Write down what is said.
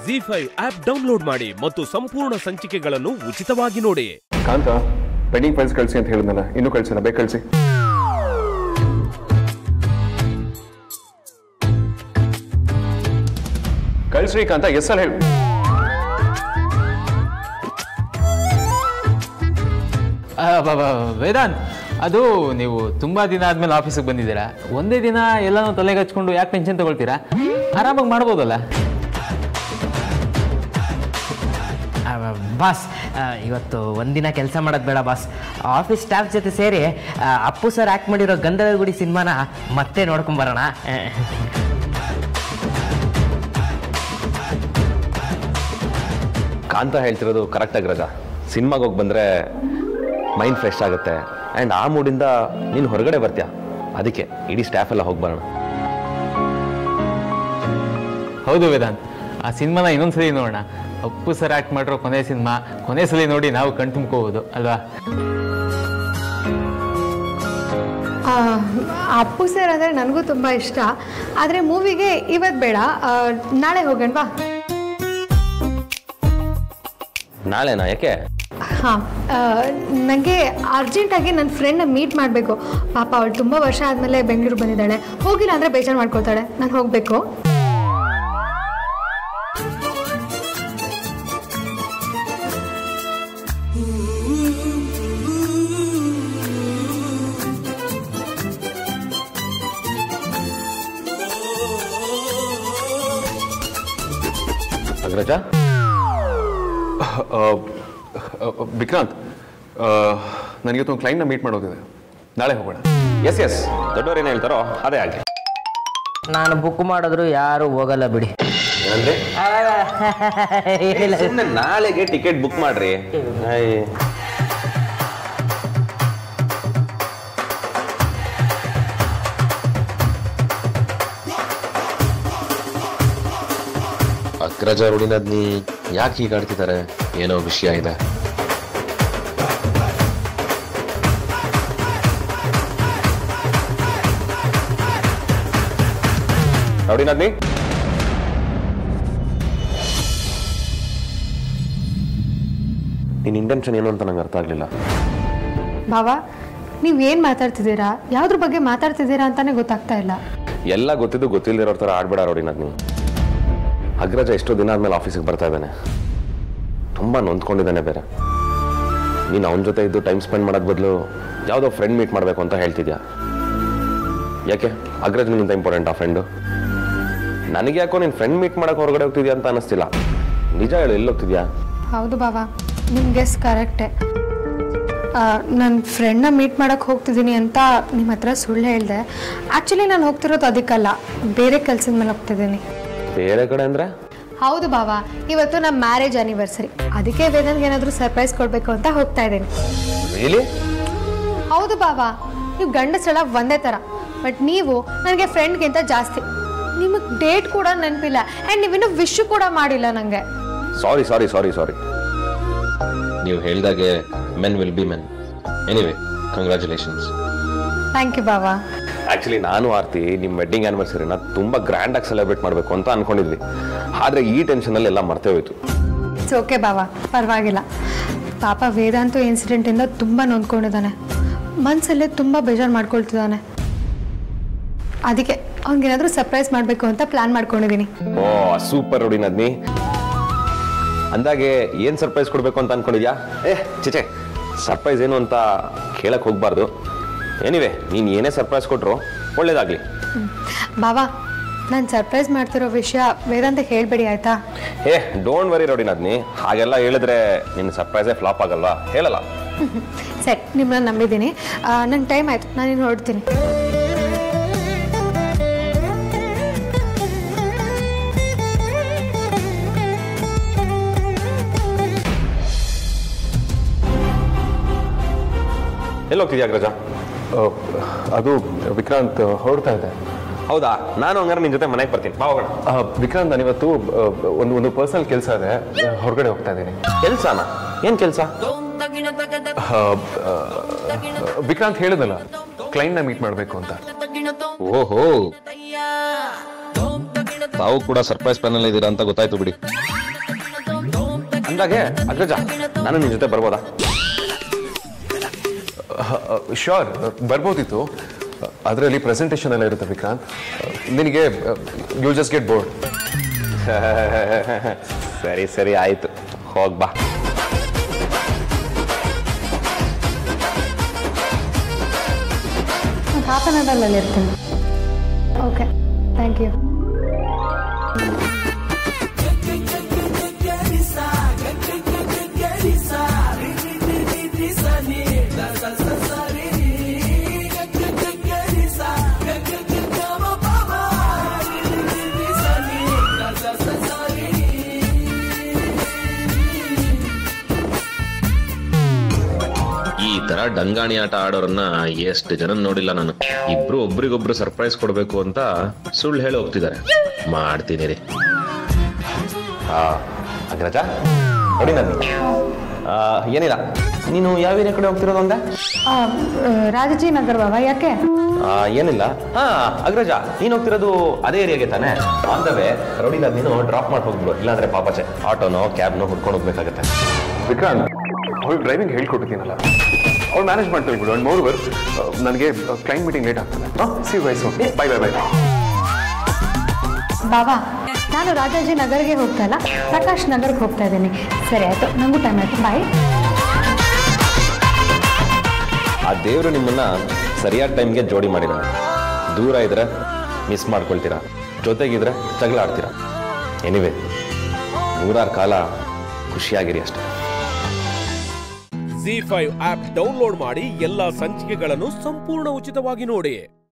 G five app download ಮಾಡಿ ಮತ್ತು ಸಂಪೂರ್ಣ ಸಂಚಿಕೆಗಳನ್ನು ಉಚಿತವಾಗಿ ನೋಡಿ ಕಾಂತ ಪೆಂಡಿಂಗ್ ಫೈಲ್ಸ್ ಕಳಿಸಿ ಅಂತ ಹೇಳಿದ್ನಲ್ಲ ಇನ್ನೂ ಕಳಿಸಿಲ್ಲ ಬೇಕು ಕಳಿಸಿ ಕಳ್ಸ್ರಿ ಕಾಂತ ಎಸ್ ಅಲ್ಲ ಹೇಳಿ ಆ, ಬ- ಬ- ವೇದಾಂತ್ ಅದು ನೀವು ತುಂಬ ದಿನ ಆದ್ಮೇಲೆ ಆಫೀಸಿಗೆ ಬಂದಿದ್ದೀರಾ ಒಂದೇ ದಿನ ಎಲ್ಲನೂ ತಲೆಗೆ ಹಚ್ಕೊಂಡು ಯಾಕೆ ಟೆನ್ಷನ್ ತಗೊಳ್ತೀರಾ ಆರಾಮಾಗಿ ಮಾಡ್ಬೋದಲ್ಲ ಆ, ಬಾಸ್ ಆ, ಇವತ್ತು ಒಂದಿನ ಕೆಲಸ ಮಾಡೋದು ಬೇಡ ಬಾಸ್ ಆಫೀಸ್ ಸ್ಟಾಫ್ ಜೊತೆ ಸೇರಿ ಆ, ಅಪ್ಪು ಸರ್ ಆ್ಯಕ್ಟ್ ಮಾಡಿರೋ ಗಂಧದ ಗುಡಿ ಸಿನಿಮಾನ ಮತ್ತೆ ನೋಡ್ಕೊಂಬರೋಣ ಕಾಂತ ಹೇಳ್ತಿರೋದು ಕರೆಕ್ಟಾಗಿ ರಜಾ ಸಿನಿಮಾಗೆ ಹೋಗಿ ಬಂದರೆ ಮೈಂಡ್ ಫ್ರೆಶ್ ಆಗುತ್ತೆ ಆ್ಯಂಡ್ ಆ ಮೂಡಿಂದ ನೀನು ಹೊರಗಡೆ ಬರ್ತೀಯ ಅದಕ್ಕೆ ಇಡೀ ಸ್ಟಾಫ್ ಎಲ್ಲ ಹೋಗಿ ಬರೋಣ ಹೌದು ವೇದಾಂತ್ ಆ ಸಿನಿಮಾನ ಇನ್ನೊಂದ್ಸಲಿ ನೋಡೋಣ ಅಪ್ಪು ಸರ್ ಆ್ಯಕ್ಟ್ ಮಾಡಿರೋ ಕೊನೆ ಸಿನಿಮಾ ಕೊನೆ ಸಲ ನೋಡಿ ನಾವು ಕಣ್ ತುಂಬ್ಕೋಬೋದು ಅಲ್ವಾ ಆ, ಅಪ್ಪು ಸರ್ ಅಂದರೆ ನನಗೂ ತುಂಬ ಇಷ್ಟ ಆದರೆ ಮೂವಿಗೆ ಇವತ್ತು ಬೇಡ ಆ, ನಾಳೆ ಹೋಗೋಣವಾ ನಾಳೆನಾ ಯಾಕೆ ಹಾಂ ನನಗೆ ಅರ್ಜೆಂಟಾಗಿ ನನ್ನ ಫ್ರೆಂಡ್ನ ಮೀಟ್ ಮಾಡಬೇಕು ಪಾಪ ಅವಳು ತುಂಬ ವರ್ಷ ಆದಮೇಲೆ ಬೆಂಗಳೂರು ಬಂದಿದ್ದಾಳೆ ಹೋಗಿಲ್ಲ ಅಂದರೆ ಬೇಜಾರು ಮಾಡ್ಕೊಳ್ತಾಳೆ ನಾನು ಹೋಗಬೇಕು ಅಗ್ರಜ ವಿಕ್ರಾಂತ್ ನನಗೆ ಒಂದು ಕ್ಲೈಂಟ್ನ ಮೀಟ್ ಮಾಡೋದಿದೆ ನಾಳೆ ಹೋಗೋಣ ಎಸ್ ಎಸ್ ದೊಡ್ಡವ್ರು ಏನು ಹೇಳ್ತಾರೋ ಅದೇ ಆಗಲಿ ನಾನು ಬುಕ್ ಮಾಡಿದ್ರು ಯಾರು ಹೋಗಲ್ಲ ಬಿಡಿ ಅಂದರೆ ಏನಿಲ್ಲ ಸುಮ್ಮನೆ ನಾಳೆಗೆ ಟಿಕೆಟ್ ಬುಕ್ ಮಾಡ್ರಿ ಅಯ್ಯ. ಅಗ್ರಜ ರುಡಿನದ್ನಿ ಯಾಕೆ ಹೀಗೆ ಆಡ್ತಿದ್ದಾರೆ ಏನೋ ವಿಷಯ ಇದೆ ರೌಡಿನದ್ನಿ ನಿನ್ನ ಇಂಟೆನ್ಷನ್ ಏನು ಅಂತ ನಂಗೆ ಅರ್ಥ ಆಗಲಿಲ್ಲ ಬಾವಾ ನೀವೇನು ಮಾತಾಡ್ತಿದ್ದೀರಾ ಯಾವುದ್ರ ಬಗ್ಗೆ ಮಾತಾಡ್ತಿದ್ದೀರಾ ಅಂತಾನೆ ಗೊತ್ತಾಗ್ತಾ ಇಲ್ಲ ಎಲ್ಲ ಗೊತ್ತಿದ್ದು ಗೊತ್ತಿಲ್ಲದಿರೋ ಥರ ಆಡ್ಬೇಡ ರೌಡಿನದ್ನಿ ಅಗ್ರಜ ಎಷ್ಟೋ ದಿನ ಆದ್ಮೇಲೆ ಆಫೀಸಿಗೆ ಬರ್ತಾ ಇದ್ದಾನೆ ತುಂಬ ನೊಂದ್ಕೊಂಡಿದ್ದಾನೆ ಬೇರೆ ನೀನು ಅವನ ಜೊತೆ ಇದ್ದು ಟೈಮ್ ಸ್ಪೆಂಡ್ ಮಾಡೋದ್ ಬದಲು ಯಾವುದೋ ಫ್ರೆಂಡ್ ಮೀಟ್ ಮಾಡಬೇಕು ಅಂತ ಹೇಳ್ತಿದ್ಯಾ ಯಾಕೆ ಅಗ್ರಜ್ ನಿಂತ ಇಂಪಾರ್ಟೆಂಟ್ ಆ ಫ್ರೆಂಡು ನನಗೆ ಯಾಕೋ ನೀನು ಫ್ರೆಂಡ್ ಮೀಟ್ ಮಾಡಕ್ಕೆ ಹೊರಗಡೆ ಹೋಗ್ತಿದ್ಯಾ ಅಂತ ಅನಿಸ್ತಿಲ್ಲ ನಿಜ ಹೇಳು ಎಲ್ಲಿ ಹೋಗ್ತಿದ್ಯಾ ಹೌದು ಬಾವಾ ನಿಮ್ಮ ಗೆಸ್ ಕರೆಕ್ಟೇ ನನ್ನ ಫ್ರೆಂಡ್ನ ಮೀಟ್ ಮಾಡೋಕ್ಕೆ ಹೋಗ್ತಿದ್ದೀನಿ ಅಂತ ನಿಮ್ಮ ಹತ್ರ ಸುಳ್ಳು ಹೇಳಿದೆ ಆ್ಯಕ್ಚುಲಿ ನಾನು ಹೋಗ್ತಿರೋದು ಅದಕ್ಕಲ್ಲ ಬೇರೆ ಕೆಲಸದ ಮೇಲೆ ಹೋಗ್ತಿದ್ದೀನಿ ಬೇರೆ ಕಡೆ ಅಂದರೆ ಹೌದು ಬಾವಾ ಇವತ್ತು ನಮ್ಮ ಮ್ಯಾರೇಜ್ ಆನಿವರ್ಸರಿ ಅದಕ್ಕೆ ವೇದನ್ಗೆ ಏನಾದರೂ ಸರ್ಪ್ರೈಸ್ ಕೊಡಬೇಕು ಅಂತ ಹೋಗ್ತಾ ಇದ್ದೀನಿ ರಿಯಲಿ ಹೌದು ಬಾವಾ ನೀವು ಗಂಡಸರೆಲ್ಲ ಒಂದೇ ಥರ ಬಟ್ ನೀವು ನನಗೆ ಫ್ರೆಂಡ್ಗಿಂತ ಜಾಸ್ತಿ ನಿಮಗೆ ಡೇಟ್ ಕೂಡ ನೆನಪಿಲ್ಲ ಆ್ಯಂಡ್ ನೀವಿನ್ನೂ ವಿಶ್ ಕೂಡ ಮಾಡಿಲ್ಲ ನನಗೆ ಸಾರಿ ಸಾರಿ ಸಾರಿ ಸಾರಿ ನೀವು ಹೇಳ್ದಾಗೆ men will be men anyway congratulations thank you ಬಾವಾ ಆಕ್ಚುಲಿ ನಾನು ಆರ್ತಿ ನಿಮ್ಮ ವೆಡ್ಡಿಂಗ್ ಆನಿವರ್ಸರಿನ ತುಂಬ ಗ್ರ್ಯಾಂಡ್ ಆಗಿ ಸೆಲೆಬ್ರೇಟ್ ಮಾಡಬೇಕು ಅಂತ ಅನ್ಕೊಂಡಿದ್ವಿ ಆದರೆ ಈ ಟೆನ್ಷನಲ್ಲಿ ಎಲ್ಲ ಮರ್ತೇ ಹೋಯ್ತು ಇಟ್ಸ್ ಓಕೆ ಬಾವಾ ಪರವಾಗಿಲ್ಲ ಪಾಪ ವೇದಾಂತು ಇನ್ಸಿಡೆಂಟಿಂದ ತುಂಬ ನೊಂದ್ಕೊಂಡಿದ್ದಾನೆ ಮನಸ್ಸಲ್ಲೇ ತುಂಬ ಬೇಜಾರು ಮಾಡ್ಕೊಳ್ತಿದ್ದಾನೆ ಅದಕ್ಕೆ ಅವ್ನಿಗೇನಾದರೂ ಸರ್ಪ್ರೈಸ್ ಮಾಡಬೇಕು ಅಂತ ಪ್ಲ್ಯಾನ್ ಮಾಡ್ಕೊಂಡಿದ್ದೀನಿ ಓ ಸೂಪರ್ ರೋಡಿ ನದ್ನಿ ಅಂದಾಗೆ ಏನು ಸರ್ಪ್ರೈಸ್ ಕೊಡಬೇಕು ಅಂತ ಅನ್ಕೊಂಡಿದ್ಯಾ ಏ ಚಿಚೆ ಸರ್ಪ್ರೈಸ್ ಏನು ಅಂತ ಕೇಳಕ್ಕೆ ಹೋಗ್ಬಾರ್ದು ಎನಿವೆ ನೀನು ಏನೇ ಸರ್ಪ್ರೈಸ್ ಕೊಟ್ಟರು ಒಳ್ಳೇದಾಗಲಿ ಬಾವಾ ನಾನು ಸರ್ಪ್ರೈಸ್ ಮಾಡ್ತಿರೋ ವಿಷಯ ವೇದಾಂತ ಹೇಳಬೇಡಿ ಆಯಿತಾ ಏ ಡೋಂಟ್ ವರಿ ರೋಡಿ ನದ್ನಿ ಹಾಗೆಲ್ಲ ಹೇಳಿದ್ರೆ ನಿನ್ನ ಸರ್ಪ್ರೈಸೇ ಫ್ಲಾಪ್ ಆಗಲ್ವಾ ಹೇಳಲ್ಲ ಸರಿ ನಿಮ್ಮನ್ನ ನಂಬಿದ್ದೀನಿ ನಂಗೆ ಟೈಮ್ ಆಯಿತು ನಾನಿನ್ನು ಹೊರಡ್ತೀನಿ ಎಲ್ಲಿ ಹೋಗ್ತಿದ್ಯಾ ಅಗ್ರಜ ಅದು ವಿಕ್ರಾಂತ್ ಹೊರಡ್ತಾ ಇದೆ ಹೌದಾ ನಾನು ಹಂಗಾರೆ ನಿನ್ನ ಜೊತೆ ಮನೆಗೆ ಬರ್ತೀನಿ ಬಾ ಹೋಗೋಣ ಆ, ವಿಕ್ರಾಂತ್ ನಾನಿವತ್ತು ಆ, ಒಂದು ಒಂದು ಪರ್ಸನಲ್ ಕೆಲಸ ಇದೆ ಆ, ಹೊರಗಡೆ ಹೋಗ್ತಾ ಇದ್ದೀನಿ ಕೆಲ್ಸನ ಏನು ಕೆಲಸ ಆ, ಆ, ವಿಕ್ರಾಂತ್ ಹೇಳಿದಲ್ಲ ಕ್ಲೈಂಟ್ನ ಮೀಟ್ ಮಾಡಬೇಕು ಅಂತ ಓಹೋ ತಾವು ಕೂಡ ಸರ್ಪ್ರೈಸ್ ಪ್ಯಾನಲ್ ಇದ್ದೀರಾ ಅಂತ ಗೊತ್ತಾಯ್ತು ಬಿಡಿ ಅಂದಾಗೆ ಅಗ್ರಜ ನಾನು ನಿನ್ನ ಜೊತೆ ಬರ್ಬೋದಾ ಶ್ಯೂರ್ ಬರ್ಬೋದಿತ್ತು ಅದರಲ್ಲಿ ಪ್ರೆಸೆಂಟೇಷನ್ ಎಲ್ಲ ಇರುತ್ತೆ ವಿಕ್ರಾಂತ್ ನಿನಗೆ ಯು ಜಸ್ಟ್ ಗೆಟ್ ಬೋರ್ಡ್ ಸರಿ ಸರಿ ಆಯ್ತು ಹೋಗ್ ಬಾ ಹಾಫ್ ಆನ್ ಅವರಲ್ಲಿ ಇರ್ತೀನಿ ಓಕೆ ಥ್ಯಾಂಕ್ ಯು ಈ ತರ ಡಂಗಾಣಿ ಆಟ ಆಡೋರನ್ನ ಎಷ್ಟು ಜನ ನೋಡಿಲ್ಲ ನಾನು ಇಬ್ರು ಒಬ್ರಿಗೊಬ್ರು ಸರ್ಪ್ರೈಸ್ ಕೊಡ್ಬೇಕು ಅಂತ ಸುಳ್ಳು ಹೇಳಿ ಹೋಗ್ತಿದ್ದಾರೆ ಮಾಡ್ತೀನಿ ರೀ ಆ, ಅಗ್ರಜ ನೋಡಿ ನಾನು ಆ, ಏನಿಲ್ಲ ನೀನು ಯಾವ ಏರಿಯಾ ಕಡೆ ಹೋಗ್ತಿರೋದು ಅಂದೆ ರಾಜಜಿ ನಗರ್ ಬಾಬಾ ಯಾಕೆ ಆ, ಏನಿಲ್ಲ ಹಾ ಅಗ್ರಜ ನೀನು ಹೋಗ್ತಿರೋದು ಅದೇ ಏರಿಯಾಗೆ ತಾನೆ ಆನ್ ದ ವೇ ರೌಡಿನ ನೀನು ಡ್ರಾಪ್ ಮಾಡಿ ಹೋಗ್ಬಿಡು ಇಲ್ಲಾಂದ್ರೆ ಪಾಪಚೆ ಆಟೋನೋ ಕ್ಯಾಬ್ನೋ ಹುಡ್ಕೊಂಡು ಹೋಗ್ಬೇಕಾಗತ್ತೆ ವಿಕ್ರಾಂತ್ ಅವ್ಳು ಡ್ರೈವಿಂಗ್ ಹೇಳ್ಕೊಟ್ಟಿದ್ದೀನಲ್ಲ ಅವ್ಳು ಮ್ಯಾನೇಜ್ ಮಾಡ್ತಾ ಬಿಡು ಅಂಡ್ ಮೋರ್ ಓವರ್ ನನಗೆ ಕ್ಲೈಂಟ್ ಮೀಟಿಂಗ್ ಲೇಟ್ ಆಗ್ತದೆ ಹಾಂ ಸಿ ವಯಸ್ಸು ಬೈ ಬೈ ಬೈ ಬಾಬಾ ನಾನು ರಾಜಾಜಿ ನಗರ್ಗೆ ಹೋಗ್ತಾ ಇಲ್ಲ ಪ್ರಕಾಶ್ ನಗರ್ಗೆ ಹೋಗ್ತಾ ಇದ್ದೀನಿ ಸರಿ ಆಯಿತು ನನಗೂ ಟೈಮ್ ಆಯಿತು ಬಾಯ್ ಆ ದೇವರು ನಿಮ್ಮನ್ನ ಸರಿಯಾದ ಟೈಮ್ಗೆ ಜೋಡಿ ಮಾಡಿದಾನೆ ದೂರ ಇದ್ರೆ ಮಿಸ್ ಮಾಡ್ಕೊಳ್ತೀರಾ ಜೊತೆಗಿದ್ರೆ ಜಗಳ ಆಡ್ತೀರಾ ಎನಿವೆ ನೂರಾರು ಕಾಲ ಖುಷಿಯಾಗಿರಿ ಅಷ್ಟೇ ಜಿ ಫೈವ್ ಆಪ್ ಡೌನ್ಲೋಡ್ ಮಾಡಿ ಎಲ್ಲಾ ಸಂಚಿಕೆಗಳನ್ನು ಸಂಪೂರ್ಣ ಉಚಿತವಾಗಿ ನೋಡಿ